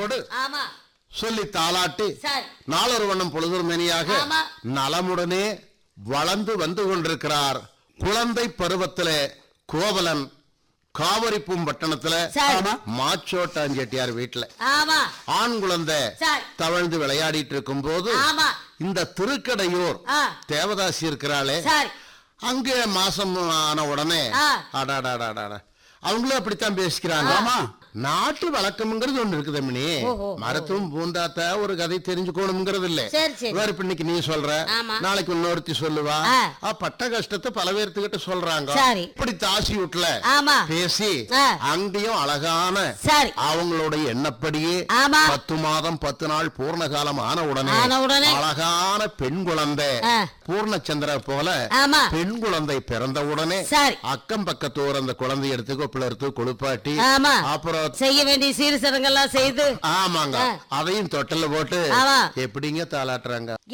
மகிழ்ச்சியோடு ஆமா சொல்லி தாளாட்டி சரி நாளொரு வண்ணம் பொழுதொரு மணியாக ஆமா. நலமுடனே வளர்ந்து வந்து கொண்டிருக்கிறார் குழந்தை பருவத்திலே கோவலன் காவிரிப்பூம் பட்டணத்துல சரி. மாச்சோட்டான் செட்டியார் வீட்டுல ஆமா ஆண் குழந்தை சரி தவழ்ந்து விளையாடிட்டு இருக்கும் போது ஆமா இந்த திருக்கடையூர் ஆ தேவதாசி இருக்கிறாளே சரி அங்கே மாசம் ஆன உடனே ஆ. அடாடாடாடா அவங்களும் அப்படித்தான் பேசிக்கிறாங்க ஆமா. நாட்டு வழக்கம்ங்கிறது ஒண்ணு இருக்குது அம்மினி ஓஹோ. மரத்தும் பூந்தாத்த ஒரு கதை தெரிஞ்சுக்கணுங்கிறது இல்ல சரி, சரி. வேற இப்ப இன்னைக்கு நீ சொல்ற ஆமா. நாளைக்கு இன்னொருத்தி சொல்லுவா ஆ. ஆ, பட்ட கஷ்டத்தை பல பேர்த்துக்கிட்ட சொல்றாங்க சரி. இப்படி தாசி வீட்டுல ஆமா பேசி ஆ. அங்கேயும் அழகான சரி அவங்களுடைய எண்ணப்படியே ஆமா. பத்து மாதம் பத்து நாள் பூர்ண காலம் ஆன உடனே ஆன உடனே. அழகான பெண் குழந்தை ஆ. பூர்ணச்சந்திர போல ஆமா பெண் குழந்தை பிறந்த உடனே சரி அக்கம் பக்கத்தோர் அந்த குழந்தை எடுத்து கொப்பில எடுத்து கொழுப்பாட்டி ஆமா அப்புறம் செய்ய வேண்டிய சீர் சடங்கெல்லாம் செய்து ஆமாங்க ஆ. அதையும் தொட்டல போட்டு ஆமா. எப்படிங்க தாளாட்டுறாங்க